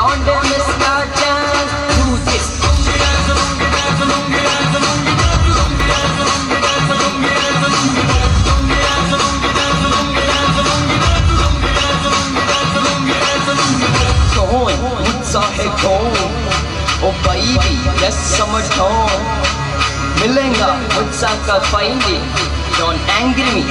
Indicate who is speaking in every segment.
Speaker 1: Don't dare miss your chance. Do this. Going, मुझसा है कौन ओ baby, yes summer tone मिलेगा मुझसा का फाइंडी don't angry me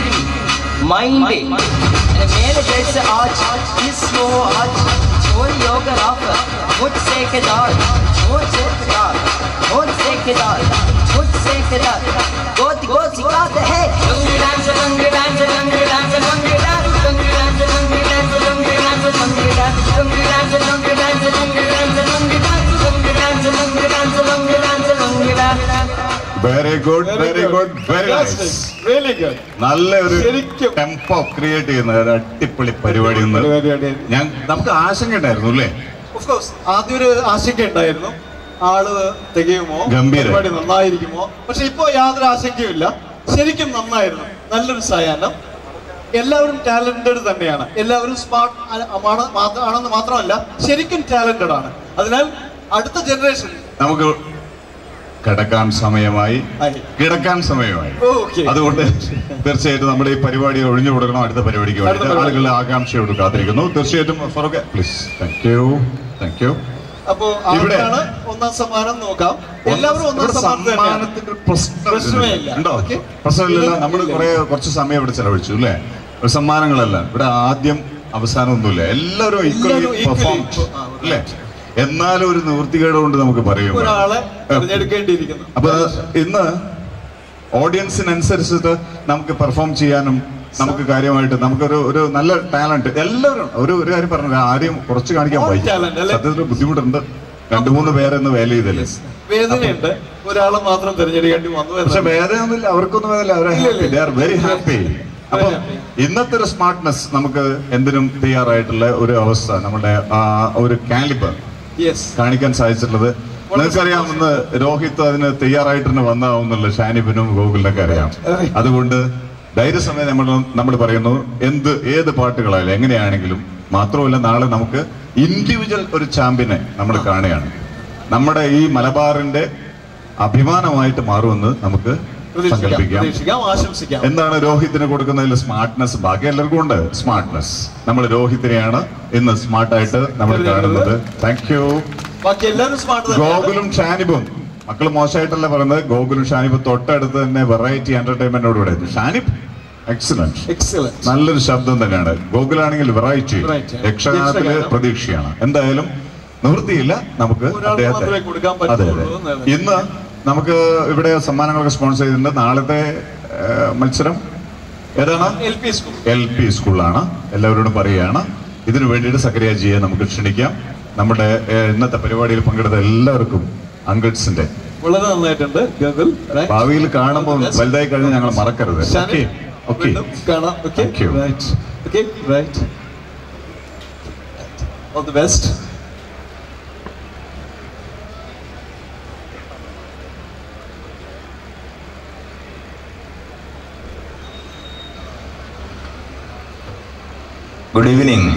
Speaker 1: mind it अरे मेरे जैसे आज इस वो आज छोड़ योगा राफा मुझसे किदार मुझसे किदार मुझसे किदार मुझसे किदार गोद गोद सिखाते हैं lungi dance lungi dance lungi dance lungi dance lungi dance lungi dance lungi dance lungi dance lungi dance lungi dance lungi dance lungi dance lungi dance lungi dance lungi dance lungi dance
Speaker 2: very good very good very nice
Speaker 3: really good
Speaker 2: നല്ല ഒരു
Speaker 3: ശരിക്കും.
Speaker 2: ടെമ്പോ ക്രിയേറ്റ് ചെയ്യുന്ന ഒരു അടിപൊളി പരിപാടി ഇന്ന്
Speaker 3: പരിപാടിയായിരുന്നു.
Speaker 2: ഞാൻ നമുക്ക് ആശങ്ക ഉണ്ടായിരുന്നു അല്ലേ
Speaker 3: ഓഫ് കോഴ്സ് ആദ്യം ഒരു ആശങ്ക ഉണ്ടായിരുന്നു ആള് തികയുമോ
Speaker 2: ഗംഭീരം.
Speaker 3: പരിപാടി നന്നായിരിക്കുമോ പക്ഷെ ഇപ്പോ യാതൊരു ആശങ്കയുമില്ല ശരിക്കും നന്നായിരുന്നു നല്ലൊരു സായാഹ്നം എല്ലാവരും ടാലന്റഡ് തന്നെയാണ് എല്ലാവരും സ്മാർട്ട് ആണെന്ന് മാത്രമല്ല ശരിക്കും ടാലന്റഡ് ആണ് അതിനാൽ അടുത്ത ജനറേഷൻ
Speaker 2: നമുക്ക് കിടക്കാൻ സമയമായി
Speaker 3: ആയി.
Speaker 2: കിടക്കാൻ സമയമായി
Speaker 3: ഓക്കെ
Speaker 2: അതുകൊണ്ട് തീർച്ചയായിട്ടും നമ്മുടെ ഈ പരിപാടി ഒഴിഞ്ഞു കൊടുക്കണം അടുത്ത പരിപാടിക്ക് വേണ്ടി
Speaker 3: അടുത്ത പരിപാടി.
Speaker 2: ആളുകൾ ആകാംക്ഷയോട് കാത്തിരിക്കുന്നു തീർച്ചയായിട്ടും Farooq please thank you thank you
Speaker 3: അപ്പോ
Speaker 2: ഇവിടെ-
Speaker 3: ആർക്കാണ് ഒന്നാം സമ്മാനം നോക്കാം എല്ലാവരും ഒന്നാം
Speaker 2: ഇവിടെ
Speaker 3: സമ്മാനം തന്നെയാണ്
Speaker 2: സമ്മാനത്തിന്റെ പ്രശ്നം
Speaker 3: പ്രശ്നമേ ഇല്ല.
Speaker 2: ഉണ്ടോ
Speaker 3: ഓക്കേ.
Speaker 2: പ്രശ്നമില്ലല്ലോ
Speaker 3: ഇല്ല,
Speaker 2: നമ്മൾ
Speaker 3: ഇല്ല.
Speaker 2: കുറെ കുറച്ച് സമയം ഇവിടെ ചെലവഴിച്ചു അല്ലേ ഒരു സമ്മാനങ്ങളല്ല ഇവിടെ ആദ്യം അവസാനം ഒന്നുമില്ല എല്ലാവരും ഈക്വലി
Speaker 3: എല്ലാവരും equally
Speaker 2: പെർഫോം
Speaker 3: ഇപ്പൊ- ആ,
Speaker 2: അല്ലേ എന്നാലും ഒരു നിവൃത്തികേട് കൊണ്ട് നമുക്ക് പറയും
Speaker 3: ഒരാളെ തിരഞ്ഞെടുക്കേണ്ടിയിരിക്കുന്നു
Speaker 2: അപ്പൊ ഇന്ന് ഓഡിയൻസിനനുസരിച്ചിട്ട് നമുക്ക് പെർഫോം ചെയ്യാനും നമുക്ക് കാര്യമായിട്ട് നമുക്കൊരു ഒരു നല്ല ടാലന്റ് എല്ലാവരും ഒരു ഒരു കാര്യം പറഞ്ഞു ആരെയും കുറച്ച് കാണിക്കാൻ
Speaker 3: All
Speaker 2: വയ്യ
Speaker 3: talent, അല്ലേ?
Speaker 2: സത്യത്തിൽ ബുദ്ധിമുട്ടുണ്ട് രണ്ടു മൂന്ന് പേരെന്ന് വേല ചെയ്തല്ലേ
Speaker 3: വേദനയുണ്ട് ഒരാളെ മാത്രം തിരഞ്ഞെടുക്കേണ്ടി വന്നു
Speaker 2: പക്ഷെ
Speaker 3: എന്നാണ്.
Speaker 2: വേദനയൊന്നുമില്ല അവർക്കൊന്നും വേദന അവരെ
Speaker 3: ഇല്ല, ഇല്ല.
Speaker 2: ദേ ആർ വെരി ഹാപ്പി അപ്പൊ
Speaker 3: happy.
Speaker 2: ഇന്നത്തെ ഒരു സ്മാർട്ട്നെസ് നമുക്ക് എന്തിനും തയ്യാറായിട്ടുള്ള ഒരു അവസ്ഥ നമ്മുടെ ആ ഒരു കാലിബർ
Speaker 3: Yes.
Speaker 2: കാണിക്കാൻ സാധിച്ചിട്ടുള്ളത് നിങ്ങൾക്കറിയാം ഇന്ന് രോഹിത് അതിന് തയ്യാറായിട്ട് വന്നാവുന്നുള്ള ഷാനിബിനും ഗോകുലിനൊക്കെ അറിയാം
Speaker 3: അറിയാം.
Speaker 2: അതുകൊണ്ട് ധൈര്യസമയം നമ്മൾ നമ്മൾ പറയുന്നു എന്ത് ഏത് പാട്ടുകളായാലും എങ്ങനെയാണെങ്കിലും മാത്രമല്ല നാളെ നമുക്ക് ഇൻഡിവിജ്വൽ ഒരു ചാമ്പ്യനെ നമ്മൾ കാണുകയാണ് നമ്മുടെ ഈ മലബാറിന്റെ അഭിമാനമായിട്ട് മാറുമെന്ന് നമുക്ക്
Speaker 3: പ്രതീക്ഷിക്കാം
Speaker 2: സങ്കല്പിക്കാം
Speaker 3: പ്രതീക്ഷിക്കാം ആശംസിക്കാം
Speaker 2: എന്താണ് രോഹിത്തിന് കൊടുക്കുന്നതിൽ സ്മാർട്ട്നെസ് ബാക്കി എല്ലാവർക്കും ഉണ്ട് സ്മാർട്ട്നെസ് നമ്മൾ രോഹിത്തിനെയാണ് ഇന്ന് സ്മാർട്ടായിട്ട് നമ്മൾ കാണുന്നത് താങ്ക് യു
Speaker 3: ബാക്കി എല്ലാവരും സ്മാർട്ട്
Speaker 2: ഗോകുലും ഷാനിബും മക്കൾ മോശമായിട്ടല്ല പറയുന്നത് ഗോകുലും ഷാനിബും തൊട്ടടുത്ത് തന്നെ വെറൈറ്റി എന്റർടൈൻമെന്റോട് കൂടെ ഷാനിബ് എക്സലന്റ്
Speaker 3: എക്സലന്റ്
Speaker 2: നല്ലൊരു ശബ്ദം തന്നെയാണ് ഗോകുലാണെങ്കിൽ വെറൈറ്റി
Speaker 3: Variety.
Speaker 2: യക്ഷഗാനത്തില്
Speaker 3: യക്ഷഗാനം.
Speaker 2: പ്രതീക്ഷയാണ് എന്തായാലും നിവൃത്തിയില്ല നമുക്ക്
Speaker 3: ഒരാൾക്ക്
Speaker 2: അദ്ദേഹത്തെ
Speaker 3: മാത്രമേ കൊടുക്കാൻ
Speaker 2: അതെ അതെ
Speaker 3: പറ്റുള്ളൂ എന്നാണ്.
Speaker 2: ഇന്ന് നമുക്ക് ഇവിടെ സമ്മാനങ്ങളൊക്കെ സ്പോൺസർ ചെയ്തിട്ടുണ്ട് നാളത്തെ ഏഹ്, മത്സരം ഏതാണ്
Speaker 3: L P school
Speaker 2: L P സ്കൂളാണ് എല്ലാവരോടും പറയുകയാണ് ഇതിനു വേണ്ടിയിട്ട് സക്രിയ ജിയെ നമുക്ക് ക്ഷണിക്കാം നമ്മുടെ ഏഹ്, ഇന്നത്തെ പരിപാടിയിൽ പങ്കെടുത്ത എല്ലാവർക്കും അങ്കിൾസിന്റെ
Speaker 3: വളരെ നന്നായിട്ടുണ്ട് ഗഗുൽ
Speaker 2: ഭാവിയിൽ കാണുമ്പോൾ വലുതായി കഴിഞ്ഞാൽ ഞങ്ങൾ മറക്കരുത് ഓക്കെ ഓക്കെ
Speaker 3: കാണാം okay
Speaker 2: Thank you.
Speaker 3: Right okay right all the best
Speaker 4: good evening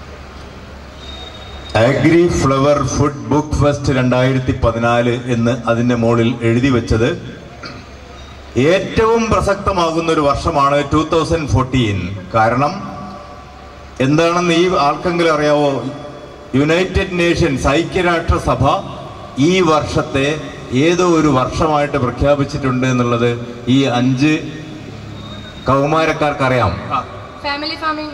Speaker 4: agri flower food book fest രണ്ടായിരത്തി പതിനാല് എന്ന് അതിന്റെ മുകളിൽ എഴുതി വെച്ചത് ഏറ്റവും പ്രസക്തമാകുന്ന ഒരു വർഷമാണ് ടൂ തൗസൻഡ് ഫോർട്ടീൻ കാരണം എന്താണെന്ന് ഈ ആൾക്കെങ്കിലും അറിയാവോ യുണൈറ്റഡ് നേഷൻസ് ഐക്യരാഷ്ട്രസഭ ഈ വർഷത്തെ ഏതോ ഒരു വർഷമായിട്ട് പ്രഖ്യാപിച്ചിട്ടുണ്ട് എന്നുള്ളത് ഈ അഞ്ച് കൗമാരക്കാർക്കറിയാം
Speaker 5: ഫാമിലി ഫാമിംഗ്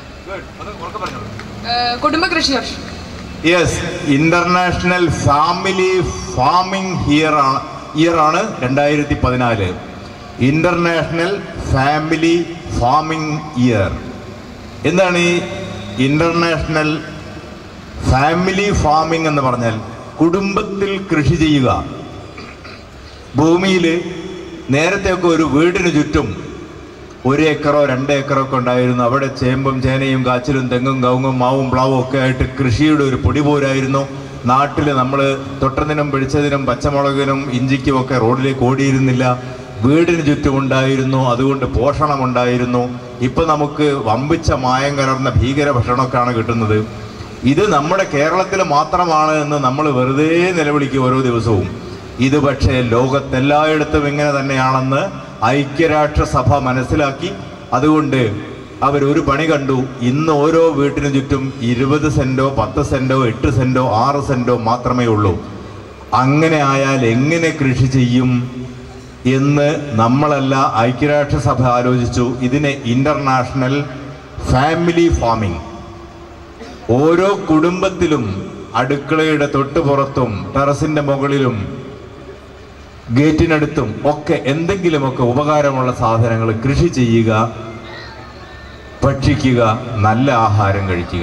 Speaker 5: കുടുംബ കൃഷി വർഷം
Speaker 4: yes international family farming here ആണ് ഇയർ ആണ് രണ്ടായിരത്തി പതിനാല് ഇന്റർനാഷണൽ ഫാമിലി ഫാമിംഗ് ഇയർ എന്താണ് ഈ ഇന്റർനാഷണൽ ഫാമിലി ഫാമിംഗ് എന്ന് പറഞ്ഞാൽ കുടുംബത്തിൽ കൃഷി ചെയ്യുക ഭൂമിയിൽ നേരത്തെയൊക്കെ ഒരു വീടിന് ചുറ്റും ഒരു ഏക്കറോ രണ്ട് ഏക്കറോ ഒക്കെ ഉണ്ടായിരുന്നു അവിടെ ചേമ്പും ചേനയും കാച്ചിലും തെങ്ങും കവുങ്ങും മാവും പ്ലാവും ഒക്കെ ആയിട്ട് കൃഷിയുടെ ഒരു പൊടി പോരായിരുന്നു നാട്ടിൽ നമ്മൾ തൊട്ടതിനും പിടിച്ചതിനും പച്ചമുളകിനും ഇഞ്ചിക്കും ഒക്കെ റോഡിലേക്ക് ഓടിയിരുന്നില്ല വീടിന് ചുറ്റുമുണ്ടായിരുന്നു അതുകൊണ്ട് പോഷണമുണ്ടായിരുന്നു ഇപ്പൊ നമുക്ക് വമ്പിച്ച മായം കലർന്ന ഭീകര ഭക്ഷണമൊക്കെയാണ് കിട്ടുന്നത് ഇത് നമ്മുടെ കേരളത്തിൽ മാത്രമാണ് എന്ന് നമ്മൾ വെറുതെ നിലവിളിക്കും ഓരോ ദിവസവും ഇത് പക്ഷേ ലോകത്തെല്ലായിടത്തും ഇങ്ങനെ തന്നെയാണെന്ന് ഐക്യരാഷ്ട്രസഭ മനസ്സിലാക്കി അതുകൊണ്ട് അവരൊരു പണി കണ്ടു ഇന്ന് ഓരോ വീട്ടിനു ചുറ്റും ഇരുപത് സെന്റോ പത്ത് സെന്റോ എട്ട് സെന്റോ ആറ് സെന്റോ മാത്രമേ ഉള്ളൂ അങ്ങനെ ആയാൽ എങ്ങനെ കൃഷി ചെയ്യും എന്ന് നമ്മളല്ല ഐക്യരാഷ്ട്രസഭ ആലോചിച്ചു ഇതിനെ ഇന്റർനാഷണൽ ഫാമിലി ഫാമിംഗ് ഓരോ കുടുംബത്തിലും അടുക്കളയുടെ തൊട്ടുപുറത്തും ടെറസിന്റെ മുകളിലും ഗേറ്റിനടുത്തും ഒക്കെ എന്തെങ്കിലുമൊക്കെ ഉപകാരമുള്ള സാധനങ്ങൾ കൃഷി ചെയ്യുക ഭക്ഷിക്കുക നല്ല ആഹാരം കഴിക്കുക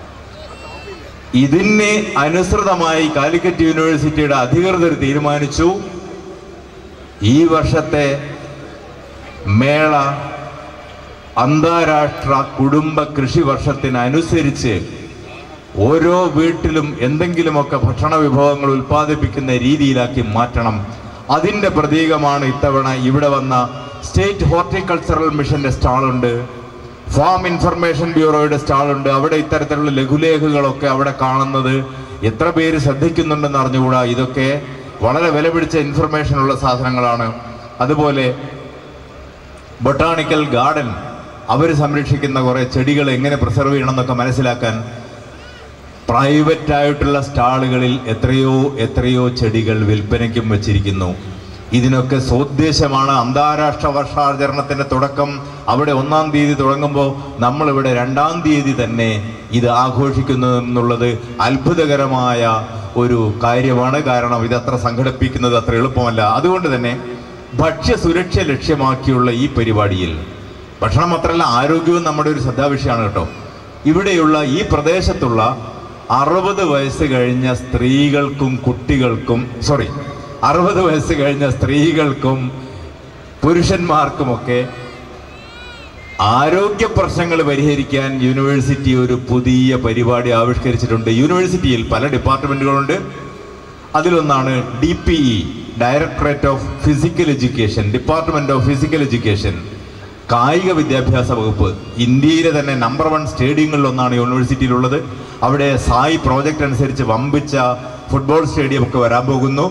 Speaker 4: ഇതിനെ അനുസൃതമായി കാലിക്കറ്റ് യൂണിവേഴ്സിറ്റിയുടെ അധികൃതർ തീരുമാനിച്ചു ഈ വർഷത്തെ മേള അന്താരാഷ്ട്ര കുടുംബ കൃഷി വർഷത്തിനനുസരിച്ച് ഓരോ വീട്ടിലും എന്തെങ്കിലുമൊക്കെ ഭക്ഷണ വിഭവങ്ങൾ ഉൽപ്പാദിപ്പിക്കുന്ന രീതിയിലാക്കി മാറ്റണം അതിന്റെ പ്രതീകമാണ് ഇത്തവണ ഇവിടെ വന്ന സ്റ്റേറ്റ് ഹോർട്ടിക്കൾച്ചറൽ മിഷന്റെ സ്റ്റാളുണ്ട് ഫാം ഇൻഫർമേഷൻ ബ്യൂറോയുടെ സ്റ്റാളുണ്ട് അവിടെ ഇത്തരത്തിലുള്ള ലഘുലേഖകളൊക്കെ അവിടെ കാണുന്നത് എത്ര പേര് ശ്രദ്ധിക്കുന്നുണ്ടെന്ന് അറിഞ്ഞുകൂടാ ഇതൊക്കെ വളരെ വില പിടിച്ച ഇൻഫർമേഷൻ ഉള്ള സാധനങ്ങളാണ് അതുപോലെ ബൊട്ടാണിക്കൽ ഗാർഡൻ അവർ സംരക്ഷിക്കുന്ന കുറേ ചെടികൾ എങ്ങനെ പ്രിസർവ് ചെയ്യണം എന്നൊക്കെ മനസ്സിലാക്കാൻ പ്രൈവറ്റ് ആയിട്ടുള്ള സ്റ്റാളുകളിൽ എത്രയോ എത്രയോ ചെടികൾ വിൽപ്പനയ്ക്കും വെച്ചിരിക്കുന്നു ഇതിനൊക്കെ സോദ്ദേശമാണ് അന്താരാഷ്ട്ര വർഷാചരണത്തിന്റെ തുടക്കം അവിടെ ഒന്നാം തീയതി തുടങ്ങുമ്പോൾ നമ്മളിവിടെ രണ്ടാം തീയതി തന്നെ ഇത് ആഘോഷിക്കുന്നു എന്നുള്ളത് അത്ഭുതകരമായ ഒരു കാര്യമാണ് കാരണം ഇതത്ര സംഘടിപ്പിക്കുന്നത് അത്ര എളുപ്പമല്ല അതുകൊണ്ട് തന്നെ ഭക്ഷ്യസുരക്ഷ ലക്ഷ്യമാക്കിയുള്ള ഈ പരിപാടിയിൽ ഭക്ഷണം മാത്രമല്ല ആരോഗ്യവും നമ്മുടെ ഒരു ശ്രദ്ധാവിഷയമാണ് കേട്ടോ ഇവിടെയുള്ള ഈ പ്രദേശത്തുള്ള അറുപത് വയസ്സ് കഴിഞ്ഞ സ്ത്രീകൾക്കും കുട്ടികൾക്കും സോറി അറുപത് വയസ്സ് കഴിഞ്ഞ സ്ത്രീകൾക്കും പുരുഷന്മാർക്കുമൊക്കെ ആരോഗ്യ പ്രശ്നങ്ങൾ പരിഹരിക്കാൻ യൂണിവേഴ്സിറ്റി ഒരു പുതിയ പരിപാടി ആവിഷ്കരിച്ചിട്ടുണ്ട് യൂണിവേഴ്സിറ്റിയിൽ പല ഡിപ്പാർട്ട്മെന്റുകളുണ്ട് അതിലൊന്നാണ് D P E directorate of physical education department of physical education കായിക വിദ്യാഭ്യാസ വകുപ്പ് ഇന്ത്യയിലെ തന്നെ നമ്പർ വൺ സ്റ്റേഡിയങ്ങളിൽ ഒന്നാണ് യൂണിവേഴ്സിറ്റിയിലുള്ളത് അവിടെ സായി പ്രോജക്റ്റ് അനുസരിച്ച് വമ്പിച്ച ഫുട്ബോൾ സ്റ്റേഡിയം ഒക്കെ വരാൻ പോകുന്നു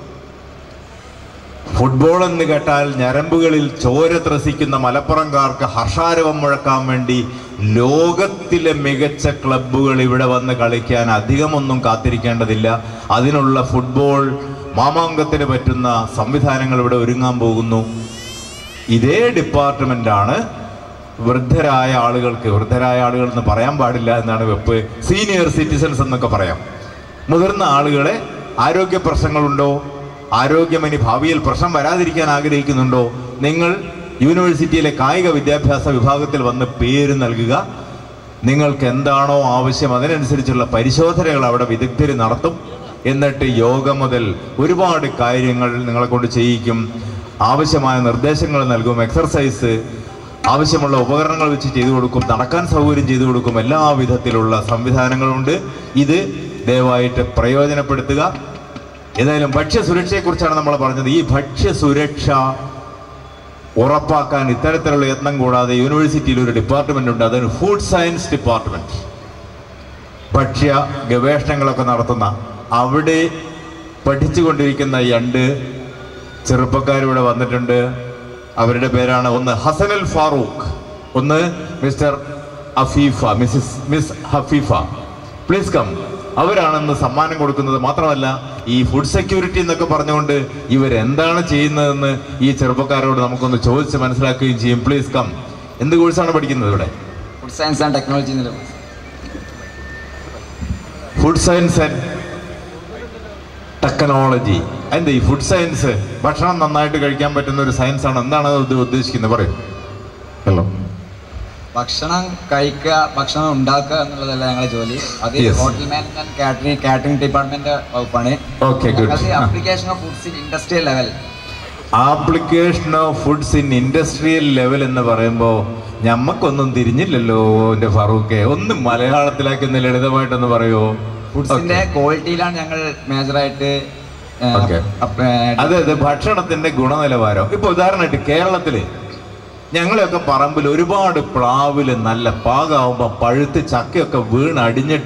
Speaker 4: ഫുട്ബോൾ എന്ന് കേട്ടാൽ ഞരമ്പുകളിൽ ചോര ത്രസിക്കുന്ന മലപ്പുറംകാർക്ക് ഹർഷാരവം മുഴക്കാൻ വേണ്ടി ലോകത്തിലെ മികച്ച ക്ലബ്ബുകൾ ഇവിടെ വന്ന് കളിക്കാൻ അധികമൊന്നും കാത്തിരിക്കേണ്ടതില്ല അതിനുള്ള ഫുട്ബോൾ മാമാങ്കത്തിന് പറ്റുന്ന സംവിധാനങ്ങൾ ഇവിടെ ഒരുങ്ങാൻ പോകുന്നു ഇതേ ഡിപ്പാർട്ട്മെന്റാണ് വൃദ്ധരായ ആളുകൾക്ക് വൃദ്ധരായ ആളുകൾ എന്ന് പറയാൻ പാടില്ല എന്നാണ് വെപ്പ് സീനിയർ സിറ്റിസൺസ് എന്നൊക്കെ പറയാം മുതിർന്ന ആളുകളെ ആരോഗ്യ പ്രശ്നങ്ങളുണ്ടോ ആരോഗ്യം ഇനി ഭാവിയിൽ പ്രശ്നം വരാതിരിക്കാൻ ആഗ്രഹിക്കുന്നുണ്ടോ നിങ്ങൾ യൂണിവേഴ്സിറ്റിയിലെ കായിക വിദ്യാഭ്യാസ വിഭാഗത്തിൽ വന്ന് പേര് നൽകുക നിങ്ങൾക്ക് എന്താണോ ആവശ്യം അതിനനുസരിച്ചുള്ള പരിശോധനകൾ അവിടെ വിദഗ്ധർ നടത്തും എന്നിട്ട് യോഗ മുതൽ ഒരുപാട് കാര്യങ്ങൾ നിങ്ങളെ കൊണ്ട് ചെയ്യിക്കും ആവശ്യമായ നിർദ്ദേശങ്ങൾ നൽകും എക്സർസൈസ് ആവശ്യമുള്ള ഉപകരണങ്ങൾ വെച്ച് ചെയ്തു കൊടുക്കും നടക്കാൻ സൗകര്യം ചെയ്തു കൊടുക്കും എല്ലാ വിധത്തിലുള്ള സംവിധാനങ്ങളുണ്ട് ഇത് ദയവായിട്ട് പ്രയോജനപ്പെടുത്തുക ഏതായാലും ഭക്ഷ്യസുരക്ഷയെക്കുറിച്ചാണ് നമ്മൾ പറഞ്ഞത് ഈ ഭക്ഷ്യസുരക്ഷ ഉറപ്പാക്കാൻ ഇത്തരത്തിലുള്ള യത്നം കൂടാതെ യൂണിവേഴ്സിറ്റിയിൽ ഒരു ഡിപ്പാർട്ട്മെന്റ് ഉണ്ട് അതൊരു ഫുഡ് സയൻസ് ഡിപ്പാർട്ട്മെന്റ് ഭക്ഷ്യ ഗവേഷണങ്ങളൊക്കെ നടത്തുന്ന അവിടെ പഠിച്ചുകൊണ്ടിരിക്കുന്ന രണ്ട് ചെറുപ്പക്കാരിവിടെ വന്നിട്ടുണ്ട് അവരുടെ പേരാണ് ഒന്ന് ഹസനൽ ഫാറൂഖ് ഒന്ന് mister Afeefa missus miss Hafeefa please come അവരാണെന്ന് സമ്മാനം കൊടുക്കുന്നത് മാത്രമല്ല ഈ ഫുഡ് സെക്യൂരിറ്റി എന്നൊക്കെ പറഞ്ഞുകൊണ്ട് ഇവരെന്താണ് ചെയ്യുന്നതെന്ന് ഈ ചെറുപ്പക്കാരോട് നമുക്കൊന്ന് ചോദിച്ച് മനസ്സിലാക്കുകയും ചെയ്യും പ്ലീസ് കം എന്ത് കോഴ്സാണ് പഠിക്കുന്നത് ഇവിടെ
Speaker 1: ഫുഡ് സയൻസ് ആൻഡ് ടെക്നോളജി എന്നുള്ള
Speaker 4: ഫുഡ് സയൻസ് ആൻഡ് ടെക്നോളജി എന്താ ഈ ഫുഡ് സയൻസ് ഭക്ഷണം നന്നായിട്ട് കഴിക്കാൻ പറ്റുന്ന ഒരു സയൻസ് ആണ് എന്താണ് ഇത് ഉദ്ദേശിക്കുന്നത് പറയും
Speaker 2: ഹലോ
Speaker 6: ഭക്ഷണം കഴിക്കുക ഭക്ഷണം ഉണ്ടാക്കുക എന്നുള്ളതല്ല ഞങ്ങളുടെ ജോലി അത്
Speaker 4: Yes.
Speaker 6: Hotel management catering catering department വകുപ്പാണ്
Speaker 4: Okay, good. ആ.
Speaker 6: Application of foods in industrial level
Speaker 4: application of foods in industrial level എന്ന് പറയുമ്പോൾ ഞമ്മക്കൊന്നും തിരിഞ്ഞില്ലല്ലോ എൻ്റെ ഫറൂഖെ ഒന്ന് മലയാളത്തിലാക്കി ഒന്ന് ലളിതമായിട്ടൊന്ന് പറയുമോ
Speaker 6: ഫുഡ്സിന്റെ ക്വാളിറ്റിയിലാണ് ഞങ്ങൾ മേജറായിട്ട്
Speaker 4: Okay. അതായത് ഭക്ഷണത്തിന്റെ ഗുണനിലവാരം ഇപ്പൊ ഉദാഹരണമായിട്ട് കേരളത്തില് ഞങ്ങളെയൊക്കെ പറമ്പിൽ ഒരുപാട് പ്ലാവില് നല്ല പാകാവുമ്പോ പഴുത്ത് ചക്കയൊക്കെ വീണ് അടിഞ്ഞിട്ട്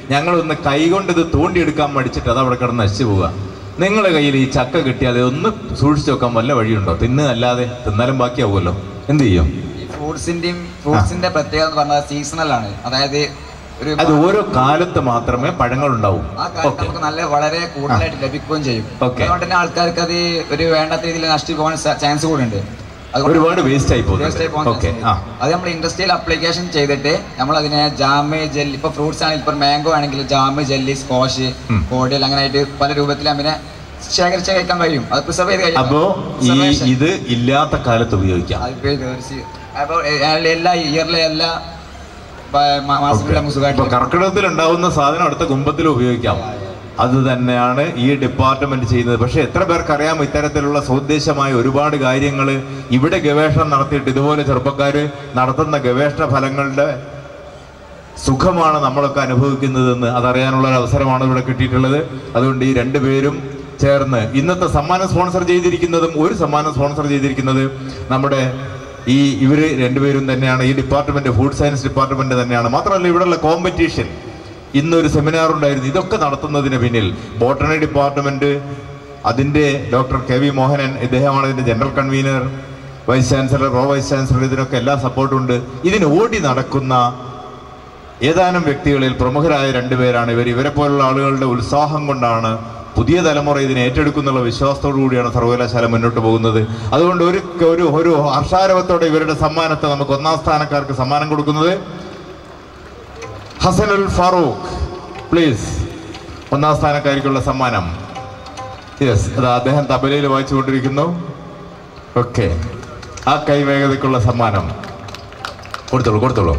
Speaker 4: ഞങ്ങളൊന്ന് കൈകൊണ്ട് ഇത് തോണ്ടിയെടുക്കാൻ മടിച്ചിട്ട് അത് അവിടെ കിടന്ന് നശിച്ചു പോവുക നിങ്ങളുടെ കയ്യിൽ ഈ ചക്ക കിട്ടിയാൽ ഒന്ന് സൂക്ഷിച്ചു വെക്കാൻ വല്ല വഴിയുണ്ടോ തിന്ന് അല്ലാതെ തിന്നാലും ബാക്കിയാവുമല്ലോ എന്ത് ചെയ്യും
Speaker 6: ഈ ഫ്രൂട്ട്സിന്റെയും ഫ്രൂട്ട്സിന്റെ പ്രത്യേകത എന്ന് പറഞ്ഞാൽ സീസണൽ ആണ് അതായത് ഒരു
Speaker 4: അത് ഓരോ കാലത്ത് മാത്രമേ പഴങ്ങൾ ഉണ്ടാവൂ
Speaker 6: ആ കാലത്ത്
Speaker 4: ഓക്കെ
Speaker 6: നമുക്ക് നല്ല വളരെ കൂടുതലായിട്ട് ലഭിക്കുകയും ചെയ്യും
Speaker 4: Okay.
Speaker 6: അതുകൊണ്ട് തന്നെ ആൾക്കാർക്ക് അത് ഒരു വേണ്ടാത്ത രീതിയിൽ നഷ്ടു പോകാൻ ചാൻസ് കൂടെ ഉണ്ട്
Speaker 4: ഒരുപാട് waste ആയി പോകുന്നുണ്ട്.
Speaker 6: Waste ആയി പോകാൻ
Speaker 4: Okay,
Speaker 6: chance ഉണ്ട്.
Speaker 4: ആ.
Speaker 6: അത് നമ്മൾ ഇൻഡസ്ട്രിയിൽ അപ്ലിക്കേഷൻ ചെയ്തിട്ട് നമ്മൾ അതിനെ ജാമ് ജെല്ലി ഇപ്പൊ ഫ്രൂട്ട്സ് ആണെങ്കിൽ ഇപ്പൊ മാംഗോ ആണെങ്കിൽ ജാമ് ജെല്ലി സ്കോഷ്
Speaker 4: ഉം.
Speaker 6: കോഡിയൽ അങ്ങനെ ആയിട്ട് പല രൂപത്തിൽ അതിനെ ശേഖരിച്ച് കഴിക്കാൻ കഴിയും അത് പ്രിസർവ് ചെയ്ത് കഴിയും
Speaker 4: അപ്പോ ഈ
Speaker 6: Preservation.
Speaker 4: ഇത് ഇല്ലാത്ത കാലത്ത് ഉപയോഗിക്കാം
Speaker 6: അത് ഉപയോഗിക്കുക. ഒരു സി- അപ്പൊ ഏ- എല്ലാ ഇയറിലെ എല്ലാ പ- മാ- മാസങ്ങളിലും നമുക്ക്
Speaker 4: ഇപ്പൊ
Speaker 6: സുഖമായിട്ട്
Speaker 4: കർക്കിടകത്തിൽ ഉണ്ടാവുന്ന സാധനം അടുത്ത കുംഭത്തിൽ ഉപയോഗിക്കാം അത് തന്നെയാണ് ഈ ഡിപ്പാർട്ട്മെന്റ് ചെയ്യുന്നത് പക്ഷെ എത്ര പേർക്കറിയാം ഇത്തരത്തിലുള്ള സ്വദേശമായ ഒരുപാട് കാര്യങ്ങൾ ഇവിടെ ഗവേഷണം നടത്തിയിട്ട് ഇതുപോലെ ചെറുപ്പക്കാര് നടത്തുന്ന ഗവേഷണ ഫലങ്ങളുടെ സുഖമാണ് നമ്മളൊക്കെ അനുഭവിക്കുന്നതെന്ന് അതറിയാനുള്ള ഒരു അവസരമാണ് ഇവിടെ കിട്ടിയിട്ടുള്ളത് അതുകൊണ്ട് ഈ രണ്ടുപേരും ചേർന്ന് ഇന്നത്തെ സമ്മാനം സ്പോൺസർ ചെയ്തിരിക്കുന്നതും ഒരു സമ്മാനം സ്പോൺസർ ചെയ്തിരിക്കുന്നത് നമ്മുടെ ഈ ഇവര് രണ്ടുപേരും തന്നെയാണ് ഈ ഡിപ്പാർട്ട്മെന്റ് ഫുഡ് സയൻസ് ഡിപ്പാർട്ട്മെന്റ് തന്നെയാണ് മാത്രമല്ല ഇവിടെയുള്ള കോമ്പറ്റീഷൻ ഇന്നൊരു സെമിനാർ ഉണ്ടായിരുന്നു ഇതൊക്കെ നടത്തുന്നതിന് പിന്നിൽ ബോട്ടണി ഡിപ്പാർട്ട്മെന്റ് അതിന്റെ ഡോക്ടർ കെ വി മോഹനൻ ഇദ്ദേഹമാണ് ഇതിന്റെ general convener vice chancellor pro vice chancellor ഇതിനൊക്കെ എല്ലാ സപ്പോർട്ടും ഉണ്ട് ഇതിന് ഓടി നടക്കുന്ന ഏതാനും വ്യക്തികളിൽ പ്രമുഖരായ രണ്ടുപേരാണ് ഇവർ ഇവരെ പോലുള്ള ആളുകളുടെ ഉത്സാഹം കൊണ്ടാണ് പുതിയ തലമുറ ഇതിനെ ഏറ്റെടുക്കുന്നുള്ള വിശ്വാസത്തോടു കൂടിയാണ് സർവകലാശാല മുന്നോട്ട് പോകുന്നത് അതുകൊണ്ട് ഒരു ഒരു ഒരു ഹർഷാരവത്തോടെ ഇവരുടെ സമ്മാനത്തെ നമുക്ക് ഒന്നാം സ്ഥാനക്കാർക്ക് സമ്മാനം കൊടുക്കുന്നത് ഹസനുൽ ഫാറൂഖ് പ്ലീസ് ഒന്നാം സ്ഥാനക്കാർക്കുള്ള സമ്മാനം യെസ് അത് അദ്ദേഹം തബലയിൽ വായിച്ചുകൊണ്ടിരിക്കുന്നു ഓക്കെ ആ കൈവേഗതയ്ക്കുള്ള സമ്മാനം കൊടുത്തോളൂ കൊടുത്തോളൂ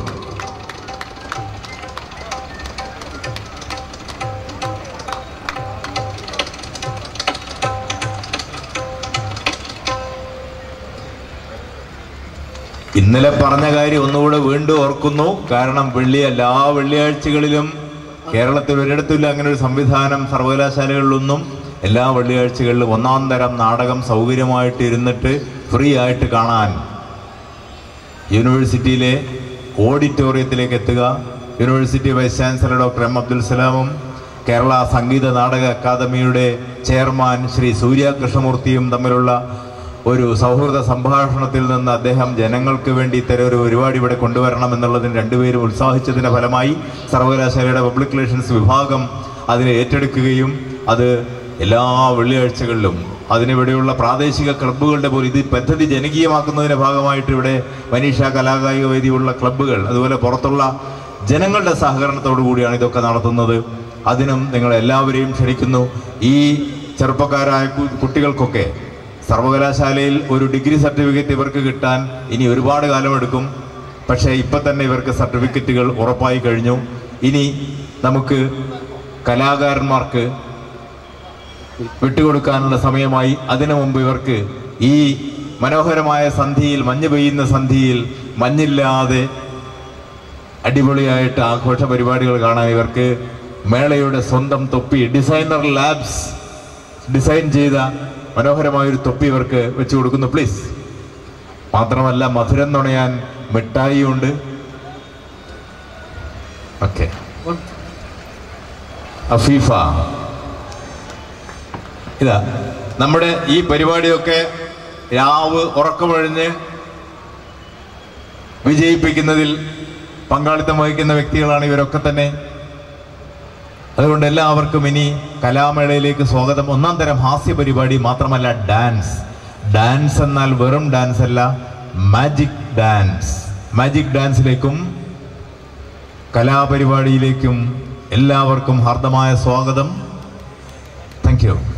Speaker 4: ഇന്നലെ പറഞ്ഞ കാര്യം ഒന്നുകൂടെ വീണ്ടും ഓർക്കുന്നു കാരണം വെള്ളി എല്ലാ വെള്ളിയാഴ്ചകളിലും കേരളത്തിൽ ഒരിടത്തുമില്ല അങ്ങനെ ഒരു സംവിധാനം സർവകലാശാലകളിലൊന്നും എല്ലാ വെള്ളിയാഴ്ചകളിലും ഒന്നാം തരം നാടകം സൗകര്യമായിട്ട് ഇരുന്നിട്ട് ഫ്രീ ആയിട്ട് കാണാൻ യൂണിവേഴ്സിറ്റിയിലെ ഓഡിറ്റോറിയത്തിലേക്ക് എത്തുക university vice chancellor doctor M Abdul സലാമും കേരള സംഗീത നാടക അക്കാദമിയുടെ ചെയർമാൻ ശ്രീ സൂര്യ കൃഷ്ണമൂർത്തിയും തമ്മിലുള്ള ഒരു സൗഹൃദ സംഭാഷണത്തിൽ നിന്ന് അദ്ദേഹം ജനങ്ങൾക്ക് വേണ്ടി ഇത്തരം ഒരു പരിപാടി ഇവിടെ കൊണ്ടുവരണം എന്നുള്ളതിന് രണ്ടുപേരും ഉത്സാഹിച്ചതിന്റെ ഫലമായി സർവകലാശാലയുടെ പബ്ലിക് റിലേഷൻസ് വിഭാഗം അതിനെ ഏറ്റെടുക്കുകയും അത് എല്ലാ വെള്ളിയാഴ്ചകളിലും അതിനിവിടെയുള്ള പ്രാദേശിക ക്ലബ്ബുകളുടെ പോലും ഇത് ഈ പദ്ധതി ജനകീയമാക്കുന്നതിന്റെ ഭാഗമായിട്ട് ഇവിടെ മനീഷ കലാകായിക വേദിയുള്ള ക്ലബ്ബുകൾ അതുപോലെ പുറത്തുള്ള ജനങ്ങളുടെ സഹകരണത്തോടു കൂടിയാണ് ഇതൊക്കെ നടത്തുന്നത് അതിനും നിങ്ങൾ എല്ലാവരെയും ക്ഷണിക്കുന്നു ഈ ചെറുപ്പക്കാരായ കു- കുട്ടികൾക്കൊക്കെ സർവകലാശാലയിൽ ഒരു ഡിഗ്രി സർട്ടിഫിക്കറ്റ് ഇവർക്ക് കിട്ടാൻ ഇനി ഒരുപാട് കാലമെടുക്കും പക്ഷേ ഇപ്പം തന്നെ ഇവർക്ക് സർട്ടിഫിക്കറ്റുകൾ ഉറപ്പായി കഴിഞ്ഞു ഇനി നമുക്ക് കലാകാരന്മാർക്ക് വിട്ടുകൊടുക്കാനുള്ള സമയമായി അതിനു മുമ്പ് ഇവർക്ക് ഈ മനോഹരമായ സന്ധിയിൽ മഞ്ഞ് പെയ്യുന്ന സന്ധിയിൽ മഞ്ഞില്ലാതെ അടിപൊളിയായിട്ട് ആഘോഷ പരിപാടികൾ കാണാൻ ഇവർക്ക് മേളയുടെ സ്വന്തം തൊപ്പി ഡിസൈനർ ലാബ്സ് ഡിസൈൻ ചെയ്ത മനോഹരമായൊരു തൊപ്പി ഇവർക്ക് വെച്ചു കൊടുക്കുന്നു പ്ലീസ് മാത്രമല്ല മധുരം നുണയാൻ മിഠായി ഉണ്ട് ഓക്കെ അഫീഫ ഇതാ നമ്മുടെ ഈ പരിപാടിയൊക്കെ രാവ് ഉറക്കമൊഴിഞ്ഞ് വിജയിപ്പിക്കുന്നതിൽ പങ്കാളിത്തം വഹിക്കുന്ന വ്യക്തികളാണ് ഇവരൊക്കെ തന്നെ അതുകൊണ്ട് എല്ലാവർക്കും ഇനി കലാമേളയിലേക്ക് സ്വാഗതം ഒന്നാം തരം ഹാസ്യ പരിപാടി മാത്രമല്ല ഡാൻസ് ഡാൻസ് എന്നാൽ വെറും ഡാൻസ് അല്ല മാജിക് ഡാൻസ് മാജിക് ഡാൻസിലേക്കും കലാപരിപാടിയിലേക്കും എല്ലാവർക്കും ഹാർദമായ സ്വാഗതം താങ്ക് യു